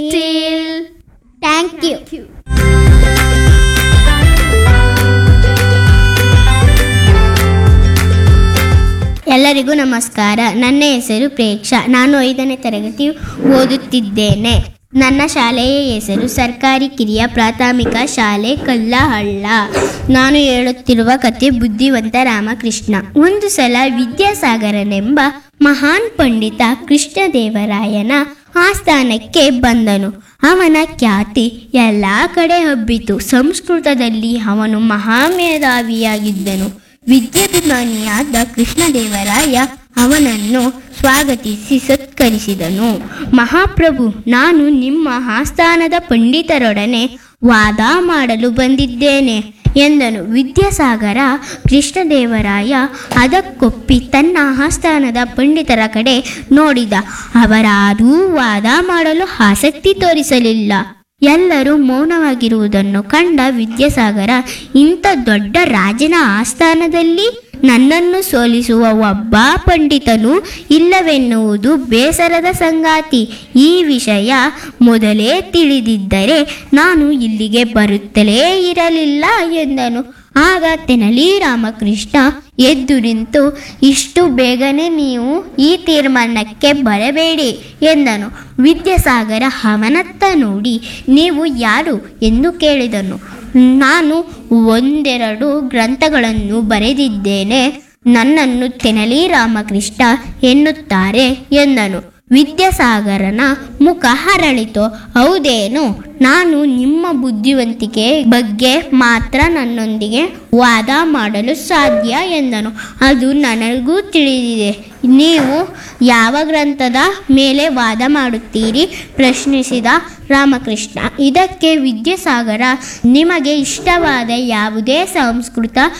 Till. Thank you ಎಲ್ಲರಿಗೂ ನಮಸ್ಕಾರ ನನ್ನ ಹೆಸರು ಪ್ರೇಕ್ಷಾ ನಾನು ಐದನೇ ತರಗತಿ ಓದುತ್ತಿದ್ದೇನೆ ನನ್ನ ಶಾಲೆಯ ಹೆಸರು ಸರ್ಕಾರಿ ಕಿರಿಯ ಪ್ರಾಥಮಿಕ ಶಾಲೆ ಕಲ್ಲಹಳ್ಳ ನಾನು ಹೇಳುತ್ತಿರುವ ಕತೆ ಬುದ್ಧಿವಂತ ರಾಮಕೃಷ್ಣ ಒಂದು ಸಲ ವಿದ್ಯಾಸಾಗರನೆಂಬ ಮಹಾನ್ ಪಂಡಿತ ಕೃಷ್ಣದೇವರಾಯನ ಆಸ್ಥಾನಕ್ಕೆ ಬಂದನು ಅವನ ಖ್ಯಾತಿ ಎಲ್ಲ ಕಡೆ ಹಬ್ಬಿತು ಸಂಸ್ಕೃತದಲ್ಲಿ ಅವನು ಮಹಾಮೇಧಾವಿಯಾಗಿದ್ದನು ವಿದ್ಯಾಭಿಮಾನಿಯಾದ ಕೃಷ್ಣದೇವರಾಯ ಅವನನ್ನು ಸ್ವಾಗತಿಸಿ ಸತ್ಕರಿಸಿದನು ಮಹಾಪ್ರಭು ನಾನು ನಿಮ್ಮ ಆಸ್ಥಾನದ ಪಂಡಿತರೊಡನೆ ವಾದ ಮಾಡಲು ಬಂದಿದ್ದೇನೆ ಎಂದನು ವಿದ್ಯಾಸಾಗರ ಕೃಷ್ಣದೇವರಾಯ ಅದಕ್ಕೊಪ್ಪಿ ತನ್ನ ಆಸ್ಥಾನದ ಪಂಡಿತರ ಕಡೆ ನೋಡಿದ ಅವರಾರೂ ವಾದ ಮಾಡಲು ಆಸಕ್ತಿ ತೋರಿಸಲಿಲ್ಲ ಎಲ್ಲರೂ ಮೌನವಾಗಿರುವುದನ್ನು ಕಂಡ ವಿದ್ಯಾಸಾಗರ ಇಂಥ ದೊಡ್ಡ ರಾಜನ ಆಸ್ಥಾನದಲ್ಲಿ ನನ್ನನ್ನು ಸೋಲಿಸುವ ಒಬ್ಬ ಪಂಡಿತನು ಇಲ್ಲವೆನ್ನುವುದು ಬೇಸರದ ಸಂಗಾತಿ ಈ ವಿಷಯ ಮೊದಲೇ ತಿಳಿದಿದ್ದರೆ ನಾನು ಇಲ್ಲಿಗೆ ಬರುತ್ತಲೇ ಇರಲಿಲ್ಲ ಎಂದನು ಆಗ ತೆನಲಿ ರಾಮಕೃಷ್ಣ ಎದ್ದು ನಿಂತು ಇಷ್ಟು ಬೇಗನೆ ನೀವು ಈ ತೀರ್ಮಾನಕ್ಕೆ ಬರಬೇಡಿ ಎಂದನು ವಿದ್ಯಾಸಾಗರ ಅವನತ್ತ ನೋಡಿ ನೀವು ಯಾರು ಎಂದು ಕೇಳಿದನು ನಾನು ಒಂದೆರಡು ಗ್ರಂಥಗಳನ್ನು ಬರೆದಿದ್ದೇನೆ ನನ್ನನ್ನು ತೆನಲಿ ರಾಮಕೃಷ್ಣ ಎನ್ನುತ್ತಾರೆ ಎಂದನು ವಿದ್ಯಾಸಾಗರನ ಮುಖ ಹರಳಿತು ಹೌದೇನು ನಾನು ನಿಮ್ಮ ಬುದ್ಧಿವಂತಿಕೆ ಬಗ್ಗೆ ಮಾತ್ರ ನನ್ನೊಂದಿಗೆ ವಾದ ಮಾಡಲು ಸಾಧ್ಯ ಎಂದನು ಅದು ನನಗೂ ತಿಳಿದಿದೆ ನೀವು ಯಾವ ಗ್ರಂಥದ ಮೇಲೆ ವಾದ ಮಾಡುತ್ತೀರಿ ಪ್ರಶ್ನಿಸಿದ ರಾಮಕೃಷ್ಣ ಇದಕ್ಕೆ ವಿದ್ಯಾಸಾಗರ ನಿಮಗೆ ಇಷ್ಟವಾದ ಯಾವುದೇ ಸಂಸ್ಕೃತ